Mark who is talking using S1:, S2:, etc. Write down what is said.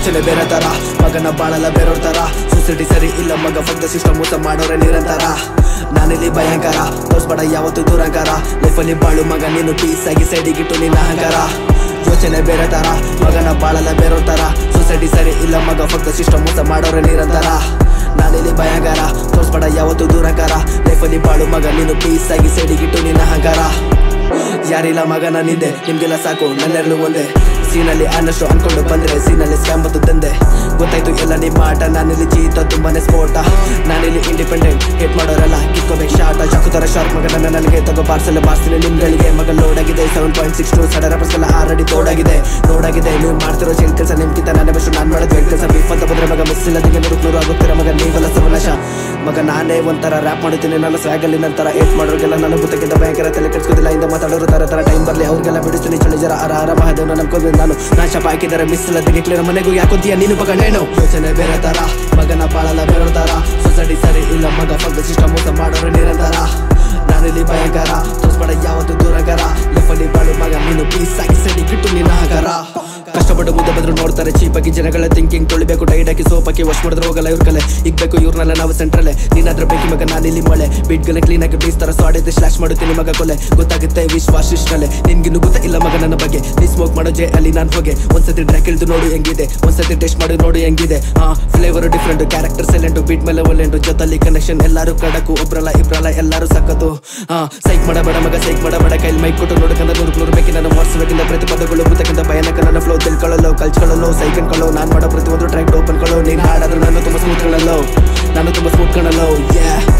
S1: ಯೋಚನೆ ಬೇರೆ ತರ ಮಗನ ಬಾಳಲ್ಲ ಬೇರೋರ್ ತರ ಸೊಸೈಟಿ ಸರಿ ಇಲ್ಲ ಮಗ ಫಕ್ತ ಸಿಸ್ಟಮ್ ಮೋಸ ಮಾಡೋರೆ ನಿರಂತರ ನಾನಿಲ್ಲಿ ಭಯಂಕರ ತೋರ್ಸ್ಬೇಡ ಯಾವತ್ತು ದೂರಂಕರ ಲೈಫಲ್ಲಿ ಬಾಳು ಮಗ ನೀನು ಪೀಸ್ ಆಗಿ ಸೈಡಿಗಿಟ್ಟು ನಿನ್ನ ಅಹಂಕಾರ ಯೋಚನೆ ಬೇರೆ ತರ ಮಗನ ಬಾಳಲ್ಲ ಬೇರೋರ್ ತರ ಸೊಸೈಟಿ ಸರಿ ಇಲ್ಲ ಮಗ ಫಕ್ತ ಸಿಸ್ಟಮ್ ಮೋಸ ಮಾಡೋರೆ ನಿರಂತರ ನಾನಿಲ್ಲಿ ಭಯಂಕರ ತೋರ್ಸ್ಬೇಡ ಯಾವತ್ತು ದೂರಂಕರ ಲೈಫಲ್ಲಿ ಬಾಳು ಮಗ ನೀನು ಪೀಸ್ ಆಗಿ ಸೈಡಿಗಿಟ್ಟು ನಿನ್ನ ಅಹಂಕಾರ ಯಾರಿಲ್ಲ ಮಗನ ನಿಂದೆ ನಿಮ್ಗೆಲ್ಲ ಸಾಕು ನನ್ನೆರಳು ಒಂದೇ ಸೀನಲ್ಲಿ ಅನ್ನಷ್ಟು ಅನ್ಕೊಂಡು ಬಂದ್ರೆ ಸೀನಲ್ಲಿ ಸ್ಕ್ಯಾಮ್ ಮತ್ತು ತಂದೆ ಗೊತ್ತಾಯ್ತು ಎಲ್ಲ ನಿಮ್ಮ ಆಟ ನಾನಿಲ್ಲಿ ಜೀತ ತುಂಬಾನೇ ಸ್ಫೋಟ ನಾನಿಲ್ಲಿ ಇಂಡಿಪೆಂಡೆಂಟ್ ಹೇಟ್ ಮಾಡೋರಲ್ಲ ಕಿತ್ಕೋಬೇಕು ಶಾಟ ಚಾಕು ತರ ಶಾರ್ಪ್ ಮಗನ ನನಗೆ ತಗೋ ಪಾರ್ಸಲ್ ಬಾರ್ಸಿನ ನಿಮ್ಗಳಿಗೆ ಮಗ ಲೋಡ್ ಆಗಿದೆ ಸೆವೆನ್ ಪಾಯಿಂಟ್ ಸಿಕ್ಸ್ ಟು ಸಡರ ಪರ್ಸಲ್ ಆಲ್ರೆಡಿ ತೋಡಾಗಿದೆ ನೋಡಾಗಿದೆ ನೀವು ಮಾಡ್ತಿರೋ ಚೆಲ್ ಕೆಲಸ ನಿಮ್ಗಿಂತ ನನ್ನ ಬೆಸ್ಟ್ ನಾನು ಮಾಡೋದು ಕೆಲಸ ಬಿಫ್ ಅಂತ ಬಂದ್ರೆ ಮಗ ಮಿಸ್ ಇಲ್ಲದಿಗೆ ನೂರು ನೂರು ಆಗುತ್ತೀರ ಮಗ ನೀವೆಲ್ಲ ಸರ್ವನಾಶ ಮಗ ನಾನೇ ಒಂಥರ ರ್ಯಾಪ್ ಮಾಡುತ್ತೀನಿ ನನ್ನ ಸ್ವಾಗಲ್ಲಿ ನಂತರ ಏಟ್ ಮಾಡೋರಿಗೆಲ್ಲ ನನ್ನ ಬುತ್ತಕ್ಕಿಂತ ಭಯಂಕರ ತಲೆ ಕೆಡ್ಸ್ಕೋದಿಲ್ಲ ಇಂದ ಮಾತಾಡೋರು ತರ ತರ ಟೈಮ್ ಬರಲಿ ಅವ್ರಿಗೆಲ್ಲ ಬಿಡಿಸ್ತೀನಿ ಚಳಿ ಜರ ಅರ ಅರ ಮಹಾದೇವ್ನ ನಂಬ್ಕೊಂಡು ನಾನು ನಾನ್ ಶಪ ಹಾಕಿದರೆ ಮಿಸ್ ಇಲ್ಲದಿಗೆ ಕ್ಲಿಯರ್ ಮನೆಗೂ ಯಾಕೊಂತೀಯ ನೀನು ಮಗ ನೇಣು ಯೋಚನೆ ಬೇರೆ ತರ ಮಗನ ಬಾಳಲ್ಲ ಬೇರೆ ತರ ಸೊಸೈಟಿ ಸರಿ ಇಲ್ಲ ಮಗ ಫಕ್ತ ಸಿಸ್ಟಮ್ ಮೋಸ ಮಾಡೋರು ನಿರಂತರ ನಾನಿಲ್ಲಿ ಭಯಂಕರ ತೋರ್ಸ್ಬೇಡ ಯಾವತ್ತು ದೂರಗರ ಲೈಫಲ್ಲಿ ಬಾಳು ಮಗ ನೀನು ಪೀಸ್ ಆಗಿ ಸಡಿ ಬಿಟ್ಟು ನಿನ್ನ ಹಗರ ಕಷ್ಟಪಟ್ಟು ಮುದ್ದೆ ಬಂದ್ರು ನೋಡ್ತಾರೆ ಚೀಪಾಗಿ ಜನಗಳ ಥಿಂಕಿಂಗ್ ತೊಳಿಬೇಕು ಟೈಟ್ ಹಾಕಿ ಸೋಪಾಕಿ ವಾಶ್ ಮಾಡಿದ್ರೆ ಹೋಗಲ್ಲ ಇವ್ರ ಕಲೆ ಇಗ್ಬೇಕು ಇವ್ರನ್ನೆಲ್ಲ ನಾವು ಸೆಂಟ್ರಲ್ಲೇ ನೀನಾದ್ರ ಬೇಕಿ ಮಗ ನಾನಿಲ್ಲಿ ಮಳೆ ಬೀಟ್ಗಳನ್ನ ಕ್ಲೀನ್ ಆಗಿ ಬೀಸ್ತಾರ ಸಾಡಿದ್ದು ಸ್ಲಾಶ್ ಮಾಡುತ್ತೀನಿ ಮಗ ಕೊಲೆ ಗೊತ್ತಾಗುತ್ತೆ ವಿಶ್ವಾಸ ಇಷ್ಟಲೆ ನಿನ್ಗಿನ್ನು ಗೊತ್ತ ಇಲ್ಲ ಮಗ ನನ್ನ ಬಗ್ಗೆ ನೀ ಸ್ಮೋಕ್ ಮಾಡೋ ಜೆ ಅಲ್ಲಿ ನಾನು ಹೋಗೆ ಒಂದ್ಸತಿ ಟ್ರ್ಯಾಕ್ ಇಳಿದು ನೋಡು ಹೆಂಗಿದೆ ಒಂದ್ಸತಿ ಟೆಸ್ಟ್ ಮಾಡಿ ನೋಡು ಹೆಂಗಿದೆ ಹಾ flavour different character silent beat ಮೇಲೆ ಒಲೆಂಟು ಜೊತಲ್ಲಿ ಕನೆಕ್ಷನ್ ಎಲ್ಲರೂ ಕಡಕು ಒಬ್ರಲ್ಲ ಇಬ್ರಲ್ಲ ಎಲ್ಲರೂ ಸಕ್ಕತ್ತು ಹಾ ಸೈಕ್ ಮಾಡಬೇಡ ಮಗ ಸೈಕ್ ಮಾಡಬೇಡ ಕೈಲಿ ಮೈಕ್ ಕೊಟ್ಟು ನೋಡಕಂದ ನೂರು ನೂರು ಬೇಕಿ ನನ್ನ ವರ್ಷಬೇಕಿಂದ ಪ್ರತಿ ಪದಗಳು ಬುತ್ತಕ್ಕಿಂತ ಭಯಾನಕ ನನ್ನ ಫ್ಲೋ ತಿಳ್ಕೊಳ್ಳಲು ಕಲ್ಚ್ಕೊಳ್ಳಲು ಸೈಕನ್ಕೊಳ್ಳೋ ನಾನು ಮಾಡೋ ಪ್ರತಿ ಒಂದು ಟ್ರ್ಯಾಕ್ ಓಪನ್ ಕೊಳ್ಳೋ ನೀನು ಹಾಡಾದ್ರೆ ನಾನು ತುಂಬ ಸ್ಮೂತ್ ಕಾಣಲು ನಾನು ತುಂಬ ಸ್ಮೂತ್ ಕಾಣಲು ಯಾ